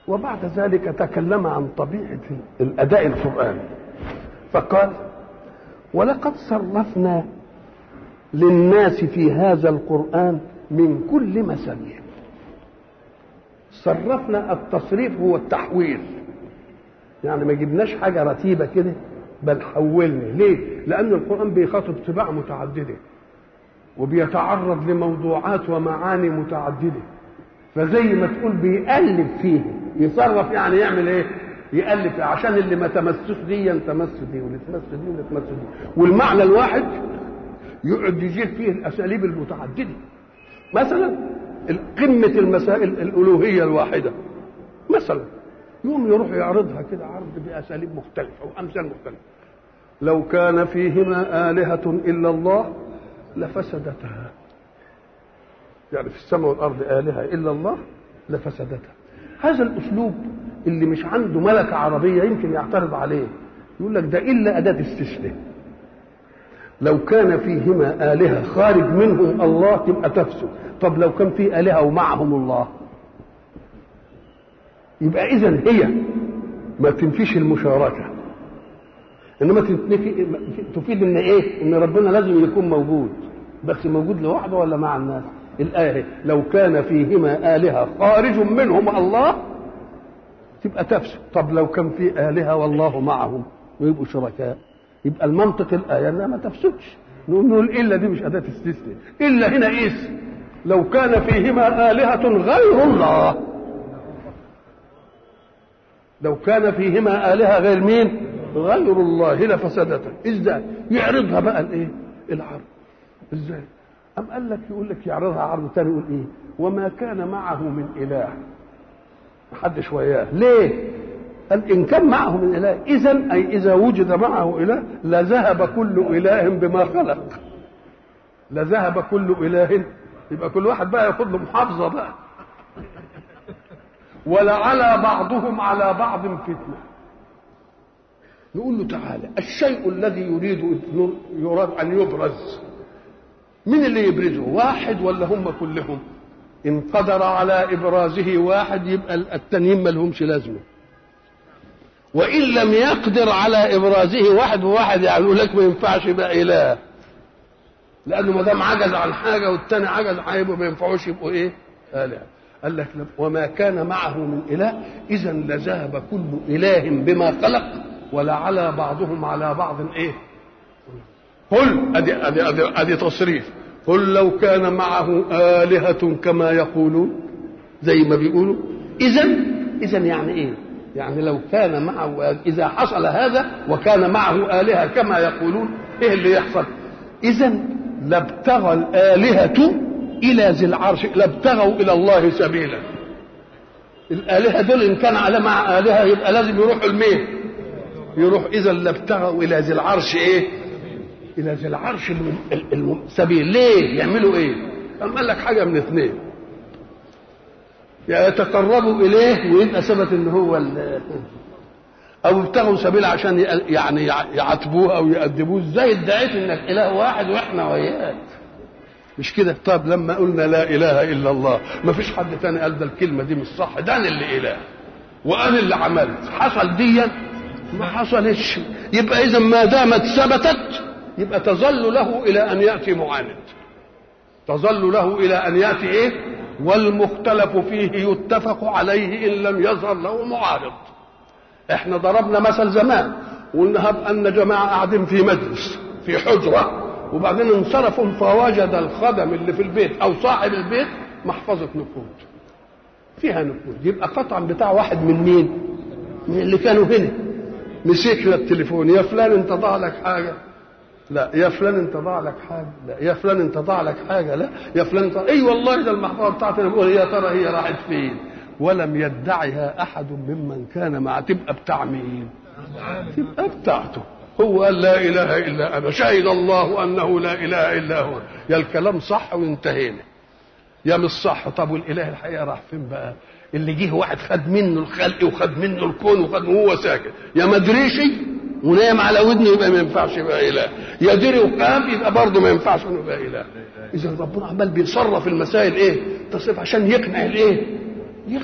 وبعد ذلك تكلم عن طبيعة الأداء القرآني فقال ولقد صرفنا للناس في هذا القرآن من كل مثل صرفنا التصريف هو التحويل يعني ما جبناش حاجة رتيبة كده بل حولنا ليه لأن القرآن بيخاطب طباع متعددة وبيتعرض لموضوعات ومعاني متعددة فزي ما تقول بيألف فيه يصرف يعني يعمل ايه يألف عشان اللي ما تمسوش دي تمس دي واللي تمس دي واللي تمس دي والمعنى الواحد يقعد يجيب فيه الاساليب المتعدده مثلا قمه المسائل الالوهيه الواحده مثلا يوم يروح يعرضها كده عرض باساليب مختلفه وامثال مختلفه لو كان فيهما الهه الا الله لفسدتها يعني في السماء والارض الهه الا الله لفسدتها هذا الاسلوب اللي مش عنده ملكه عربيه يمكن يعترض عليه يقول لك ده الا اداه استثناء لو كان فيهما آلهة خارج منهم الله تبقى تفسد طب لو كان في آلهة ومعهم الله يبقى إذا هي ما تنفيش المشاركة إنما تنفي تفيد إن إيه؟ إن ربنا لازم يكون موجود بس موجود لوحده ولا مع الناس؟ الآية لو كان فيهما آلهة خارج منهم الله تبقى تفسد طب لو كان في آلهة والله معهم ويبقوا شركاء يبقى المنطق الآية إنها ما تفسدش نقول نقول إلا دي مش أداة استثناء إلا هنا إيه لو كان فيهما آلهة غير الله لو كان فيهما آلهة غير مين غير الله لفسدتا إزاي يعرضها بقى الإيه العرض إزاي أم قال لك يقول لك يعرضها عرض تاني يقول إيه وما كان معه من إله محدش وياه ليه قال إن كان معه من إله إذا أي إذا وجد معه إله لذهب كل إله بما خلق لذهب كل إله يبقى كل واحد بقى ياخد له محافظة بقى ولعلى بعضهم على بعض فتنة نقول له تعالى الشيء الذي يريد يراد أن يبرز من اللي يبرزه واحد ولا هم كلهم إن قدر على إبرازه واحد يبقى التانيين ما لهمش لازمه وان لم يقدر على ابرازه واحد وواحد يعني يقول لك ما ينفعش يبقى اله لانه ما دام عجز عن حاجه والتاني عجز عن يبقوا ما ينفعوش يبقوا ايه؟ اله قال لك وما كان معه من اله اذا لذهب كل اله بما خلق ولعلى بعضهم على بعض ايه؟ قل ادي ادي ادي, أدي تصريف قل لو كان معه آلهة كما يقولون زي ما بيقولوا إذا إذا يعني إيه؟ يعني لو كان معه إذا حصل هذا وكان معه آلهة كما يقولون إيه اللي يحصل إذا لابتغى الآلهة إلى ذي العرش لابتغوا إلى الله سبيلا الآلهة دول إن كان على مع آلهة يبقى لازم يروحوا لمين يروح إذا لابتغوا إلى ذي العرش إيه إلى ذي العرش السبيل ليه يعملوا إيه أم قال لك حاجة من اثنين يتقربوا اليه ويبقى ثبت ان هو او ابتغوا سبيل عشان يعني يعاتبوه او يأدبوه ازاي ادعيت انك اله واحد واحنا وياك مش كده طب لما قلنا لا اله الا الله ما فيش حد تاني قال ده الكلمه دي مش صح ده انا اللي اله وانا اللي عملت حصل دي ما حصلتش يبقى اذا ما دامت ثبتت يبقى تظل له الى ان ياتي معاند تظل له الى ان ياتي ايه والمختلف فيه يتفق عليه ان لم يظهر له معارض احنا ضربنا مثل زمان قلنا هب ان جماعه قاعدين في مجلس في حجره وبعدين انصرفوا فوجد الخدم اللي في البيت او صاحب البيت محفظه نقود فيها نقود يبقى قطعا بتاع واحد من مين من اللي كانوا هنا مسكنا التليفون يا فلان انت ضاع لك حاجه لا يا فلان انت ضاع لك حاجه لا يا فلان انت ضاع لك حاجه لا يا فلان انت اي والله ده المحفظه بتاعتي انا بقول يا ترى هي راحت فين ولم يدعها احد ممن كان مع تبقى بتاع مين تبقى بتاعته هو قال لا اله الا انا شهد الله انه لا اله الا هو يا الكلام صح وانتهينا يا مش صح طب والاله الحقيقه راح فين بقى اللي جه واحد خد منه الخلق وخد منه الكون وخد وهو ساكت يا ما ادريش ونام على ودنه يبقى ما ينفعش يبقى اله يدري وقام يبقى برضه ما ينفعش انه يبقى اله اذا ربنا عمال بيصرف المسائل ايه تصرف عشان يقنع الايه يقنع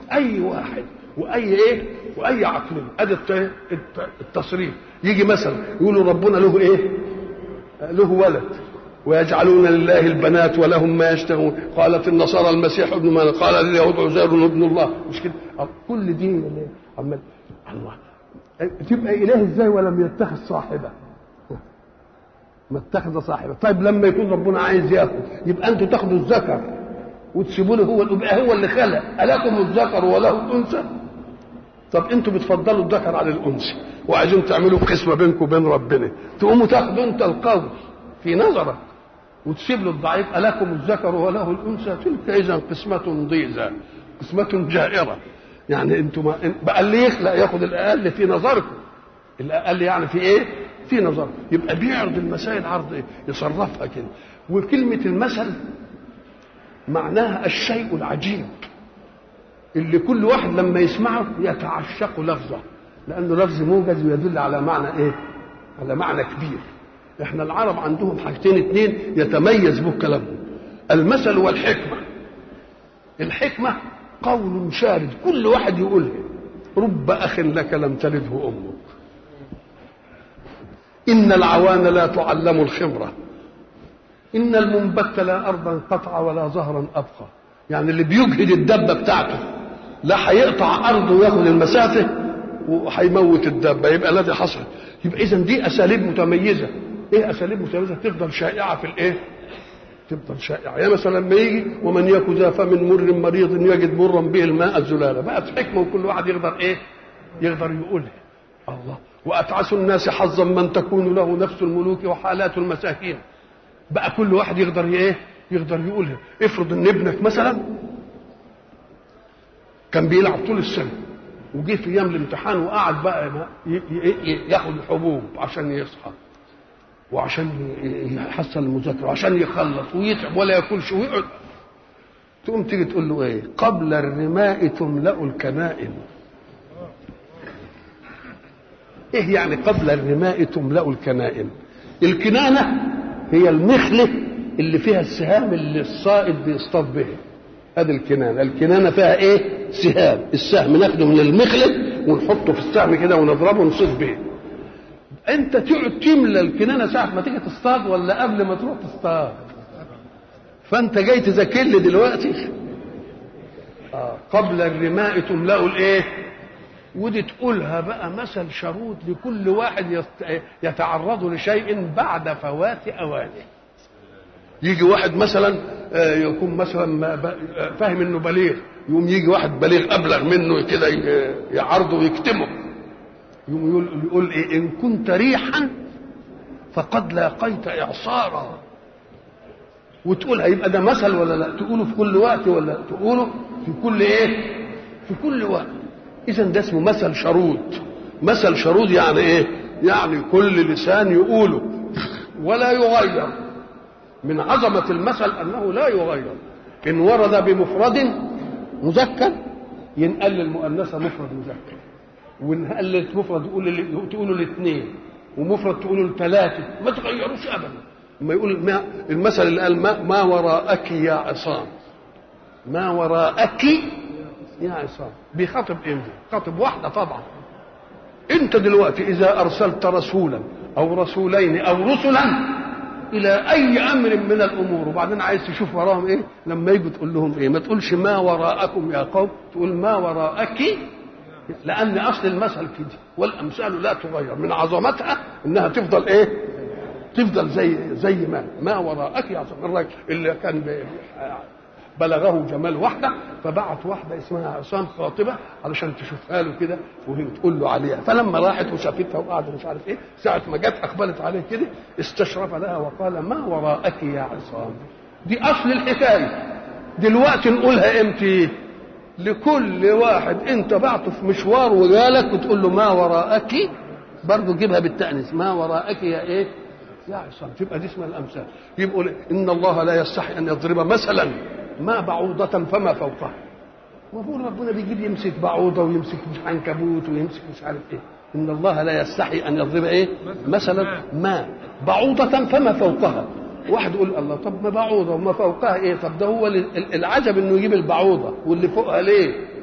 اي واحد واي ايه واي عقل ادي الت- الت- التصريف يجي مثلا يقولوا ربنا له ايه له ولد ويجعلون لله البنات ولهم ما يشتهون قالت النصارى المسيح ابن من قال اليهود عزير ابن الله مش كده كل دين اللي عمال الله تبقى اله ازاي ولم يتخذ صاحبه ما اتخذ صاحبه طيب لما يكون ربنا عايز ياخد يبقى انتوا تاخدوا الذكر وتسيبوا له هو يبقى هو اللي خلق ألكم الذكر وله الأنثى طب انتوا بتفضلوا الذكر على الأنثى وعايزين تعملوا قسمة بينكم وبين ربنا تقوموا تاخدوا انت القول في نظرك وتسيب له الضعيف ألكم الذكر وله الأنثى تلك إذا قسمة ضيزى قسمة جائرة يعني انتوا ما بقى اللي يخلق ياخد الأقل في نظركم الأقل يعني في إيه؟ في نظر يبقى بيعرض المسائل عرض إيه؟ يصرفها كده وكلمة المثل معناها الشيء العجيب اللي كل واحد لما يسمعه يتعشق لفظه لانه لفظ موجز ويدل على معنى ايه على معنى كبير احنا العرب عندهم حاجتين اتنين يتميز به كلامهم المثل والحكمه الحكمه قول شارد كل واحد يقولها رب اخ لك لم تلده امك ان العوان لا تعلم الخبره ان المنبت لا ارضا قطع ولا ظهرا ابقى يعني اللي بيجهد الدبه بتاعته لا هيقطع ارضه وياخد المسافه وهيموت الدبه يبقى الذي حصل يبقى اذا دي اساليب متميزه ايه اساليب متميزه تفضل شائعه في الايه تفضل شائعه يعني مثلا لما يجي ومن يك ذا فم مر مريض يجد مرا به الماء الزلاله بقت حكمه وكل واحد يقدر ايه يقدر يقولها الله واتعس الناس حظا من تكون له نفس الملوك وحالات المساكين بقى كل واحد يقدر ايه يقدر يقولها افرض ان ابنك مثلا كان بيلعب طول السنه وجه في ايام الامتحان وقعد بقى ي- ي- ياخد حبوب عشان يصحى وعشان يحصل المذاكره وعشان يخلص ويتعب ولا ياكلش ويقعد تقوم تيجي تقول له ايه قبل الرماء تملا الكنائن ايه يعني قبل الرماء تملا الكنائن الكنانه هي المخله اللي فيها السهام اللي الصائد بيصطاد به ادي الكنانه الكنانه فيها ايه سهام السهم ناخده من المخله ونحطه في السهم كده ونضربه ونصيد به انت تقعد تملى الكنانه ساعه ما تيجي تصطاد ولا قبل ما تروح تصطاد فانت جاي تذاكر لي دلوقتي آه. قبل الرماء تملأ الايه ودي تقولها بقى مثل شرود لكل واحد يست- يتعرض لشيء بعد فوات اوانه يجي واحد مثلا آه، يكون مثلا ما ب- آه، فاهم انه بليغ يقوم يجي واحد بليغ ابلغ منه كده ي- يعرضه ويكتمه يقوم يقول, يقول ايه ان كنت ريحا فقد لاقيت اعصارا وتقول هيبقى ده مثل ولا لا تقوله في كل وقت ولا تقوله في كل ايه في كل وقت اذا ده اسمه مثل شرود مثل شرود يعني ايه يعني كل لسان يقوله ولا يغير من عظمة المثل أنه لا يغير إن ورد بمفرد مذكر ينقل للمؤنثة مفرد مذكر وإن قلت مفرد يقول تقولوا الاثنين ومفرد تقولوا الثلاثة ما تغيروش أبدا ما يقول ما المثل اللي قال ما, ما وراءك يا عصام ما وراءك يا عصام بيخاطب ايه خاطب واحدة طبعا انت دلوقتي اذا ارسلت رسولا او رسولين او رسلا الى اي امر من الامور وبعدين عايز تشوف وراهم ايه لما يجوا تقول لهم ايه ما تقولش ما وراءكم يا قوم تقول ما وراءك لان اصل المثل كده والامثال لا تغير من عظمتها انها تفضل ايه تفضل زي زي ما ما وراءك يا عصام الراجل اللي كان بي- بلغه جمال واحده فبعت واحده اسمها عصام خاطبه علشان تشوفها له كده وهي تقول له عليها فلما راحت وشافتها وقعدت مش عارف ايه ساعه ما جت اقبلت عليه كده استشرف لها وقال ما وراءك يا عصام دي اصل الحكايه دلوقتي نقولها امتى لكل واحد انت بعته في مشوار وجالك وتقول له ما وراءك برضه جيبها بالتأنيث ما وراءك يا ايه يا عصام تبقى دي اسمها الامثال يبقوا ان الله لا يستحي ان يضرب مثلا ما بعوضة فما فوقها وبقول ربنا بيجيب يمسك بعوضة ويمسك مش عنكبوت ويمسك مش عارف ايه ان الله لا يستحي ان يضرب ايه مثلا ما بعوضة فما فوقها واحد يقول الله طب ما بعوضة وما فوقها ايه طب ده هو ال- العجب انه يجيب البعوضة واللي فوقها ليه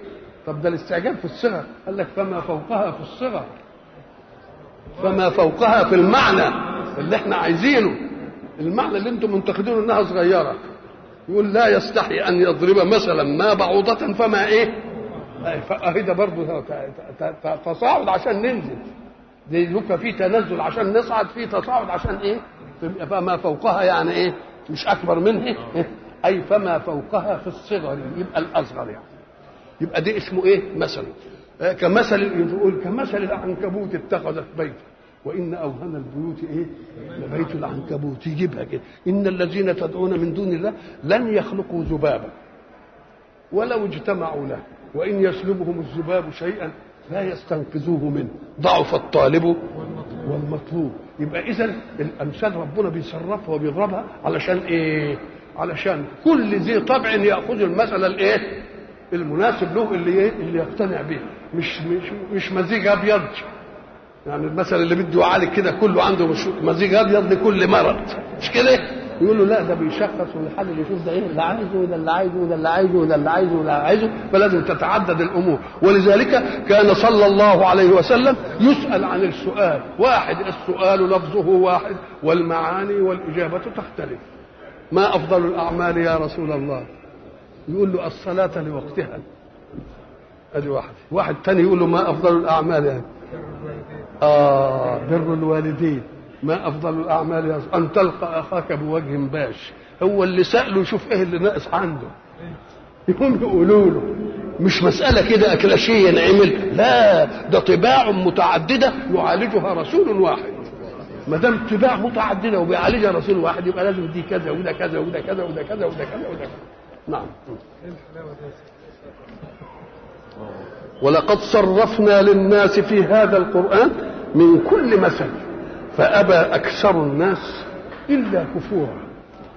طب ده الاستعجاب في الصغر قال لك فما فوقها في الصغر فما فوقها في المعنى اللي احنا عايزينه المعنى اللي انتم منتقدينه انها صغيره يقول لا يستحي ان يضرب مثلا ما بعوضة فما ايه اهي ده برضه تصاعد عشان ننزل زي يبقى في تنزل عشان نصعد في تصاعد عشان ايه فما فوقها يعني ايه مش اكبر منه إيه؟ اي فما فوقها في الصغر يبقى الاصغر يعني يبقى ده اسمه ايه مثل آه كمثل يقول كمثل العنكبوت اتخذت بيتا وان اوهن البيوت ايه لبيت العنكبوت يجيبها كده ان الذين تدعون من دون الله لن يخلقوا ذبابا ولو اجتمعوا له وان يسلبهم الذباب شيئا لا يستنقذوه منه ضعف الطالب والمطلوب يبقى اذا الامثال ربنا بيصرفها وبيضربها علشان ايه علشان كل ذي طبع ياخذ المثل الايه المناسب له اللي ايه اللي يقتنع به مش مش مش مزيج ابيض يعني المثل اللي بده يعالج كده كله عنده مش مزيج ابيض لكل مرض مش كده يقول له لا ده بيشخص ويحلل يشوف ده ايه اللي عايزه وده اللي عايزه وده اللي عايزه وده اللي عايزه وده اللي عايزه فلازم تتعدد الامور ولذلك كان صلى الله عليه وسلم يسال عن السؤال واحد السؤال لفظه واحد والمعاني والاجابه تختلف ما افضل الاعمال يا رسول الله يقول له الصلاه لوقتها ادي واحد واحد تاني يقول له ما افضل الاعمال يعني اه بر الوالدين ما افضل الاعمال يا رسول ان تلقى اخاك بوجه باش هو اللي ساله يشوف ايه اللي ناقص عنده يقوم يقولوا له مش مسألة كده أكلاشية نعمل لا ده طباع متعددة يعالجها رسول واحد ما دام طباع متعددة وبيعالجها رسول واحد يبقى لازم دي كذا وده كذا وده كذا وده كذا وده كذا وده كذا نعم ولقد صرفنا للناس في هذا القرآن من كل مثل فأبى أكثر الناس إلا كفورا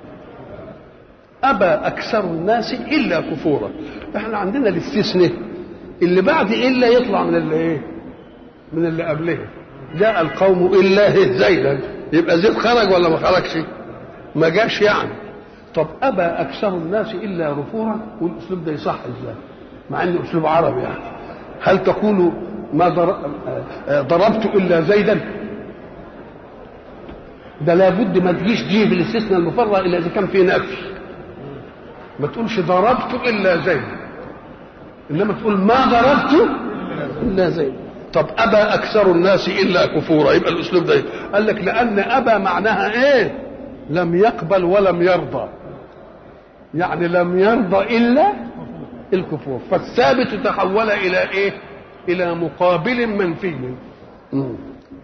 أبى أكثر الناس إلا كفورا احنا عندنا الاستثناء اللي بعد إلا يطلع من اللي إيه من اللي قبله جاء القوم إلا زيدا يبقى زيد خرج ولا ما خرجش ما جاش يعني طب أبى أكثر الناس إلا كفورا والأسلوب ده يصح إزاي مع إنه أسلوب عربي يعني هل تقول ما ضربت إلا زيدا ده لابد ما تجيش دي بالاستثناء المفرغ الا اذا كان في نفي ما تقولش ضربت الا زيد انما تقول ما ضربت الا زيد طب ابى اكثر الناس الا كفورا يبقى الاسلوب ده قال لك لان ابى معناها ايه لم يقبل ولم يرضى يعني لم يرضى الا الكفور فالثابت تحول الى ايه الى مقابل منفي